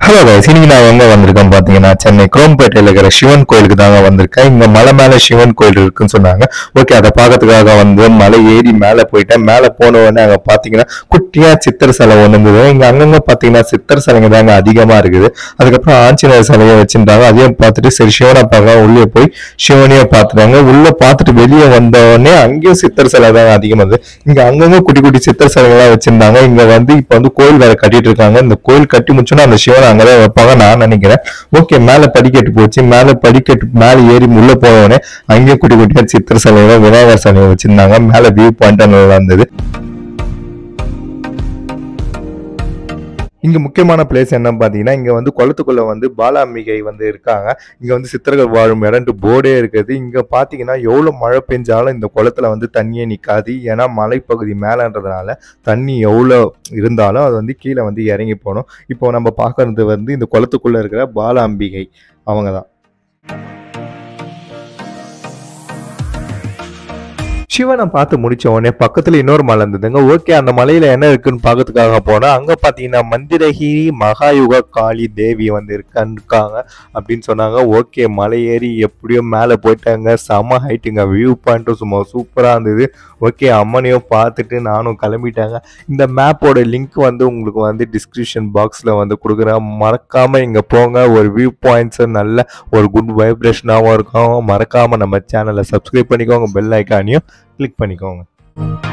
hello guys இன்னைக்கு நான் எங்க வந்திருக்கேன் பாத்தீங்கன்னா சென்னை குரோம்பேட்டையில இருக்கிற சிவன் கோயிலுக்கு தாங்க வந்திருக்கேன் இங்க மலை மேல சிவன் கோயில் இருக்குன்னு சொன்னாங்க ஓகே அதை பார்க்கறதுக்காக வந்து மலை ஏறி மேல போயிட்டேன் மேல போன உடனே அங்க பாத்தீங்கன்னா குட்டியா சித்தர் சிலை ஒண்ணு இருந்தது இங்க அங்கங்க பாத்தீங்கன்னா சித்தர் சிலைங்க தாங்க அதிகமா இருக்குது அதுக்கப்புறம் ஆஞ்சநேயர் சிலையை வச்சிருந்தாங்க அதையும் பார்த்துட்டு சரி சிவனை பார்க்க உள்ளே போய் சிவனையும் பார்த்துட்டாங்க உள்ள பார்த்துட்டு வெளியே வந்த உடனே அங்கேயும் சித்தர் சிலை தாங்க அதிகமா இருந்தது இங்க அங்கங்க குட்டி குட்டி சித்தர் சிலைகள்லாம் வச்சிருந்தாங்க இங்க வந்து இப்ப வந்து கோயில் வேற கட்டிட்டு இருக்காங்க இந்த கோயில் கட்டி முடிச்சோன்னா அந்த சிவனை அங்கதான் வைப்பாங்க நான் நினைக்கிறேன் ஓகே மேல படிக்கட்டு போச்சு மேல படிக்கட்டு மேல ஏறி உள்ள போனவொடனே அங்கேயும் குட்டி குட்டியா சித்திர சிலையில விநாயகர் சிலையை வச்சிருந்தாங்க மேல வியூ பாயிண்ட் நல்லா இருந்தது இங்க முக்கியமான பிளேஸ் என்ன பாத்தீங்கன்னா இங்க வந்து குளத்துக்குள்ள வந்து பாலாம்பிகை வந்து இருக்காங்க இங்க வந்து சித்தர்கள் வாழும் இடம்ட்டு போர்டே இருக்குது இங்க பாத்தீங்கன்னா எவ்வளவு மழை பெஞ்சாலும் இந்த குளத்துல வந்து தண்ணியே நிக்காது ஏன்னா மலைப்பகுதி மேலன்றதுனால தண்ணி எவ்வளோ இருந்தாலும் அது வந்து கீழே வந்து இறங்கி போகணும் இப்போ நம்ம பார்க்கறது வந்து இந்த குளத்துக்குள்ள இருக்கிற பாலாம்பிகை அவங்க தான் சிவனை பார்த்து முடிச்ச உடனே பக்கத்துல இன்னொரு மலை இருந்ததுங்க ஓகே அந்த மலையில என்ன இருக்குன்னு பார்க்கறதுக்காக போனா அங்க பாத்தீங்கன்னா மந்திரகிரி மகாயுக காளி தேவி வந்து இருக்கான்னு இருக்காங்க அப்படின்னு சொன்னாங்க ஓகே மலை ஏறி எப்படியோ மேலே போயிட்டாங்க செம ஹைட்டுங்க வியூ பாயிண்ட்டும் சும்மா சூப்பரா இருந்தது ஓகே அம்மனையும் பார்த்துட்டு நானும் கிளம்பிட்டாங்க இந்த மேப்போட லிங்க் வந்து உங்களுக்கு வந்து டிஸ்கிரிப்ஷன் பாக்ஸில் வந்து கொடுக்குறேன் மறக்காமல் இங்கே போங்க ஒரு வியூ பாயிண்ட்ஸு நல்ல ஒரு குட் வைப்ரேஷனாகவும் இருக்கும் மறக்காமல் நம்ம சேனலை சப்ஸ்கிரைப் பண்ணிக்கோங்க பெல் ஐக்கானையும் கிளிக் பண்ணிக்கோங்க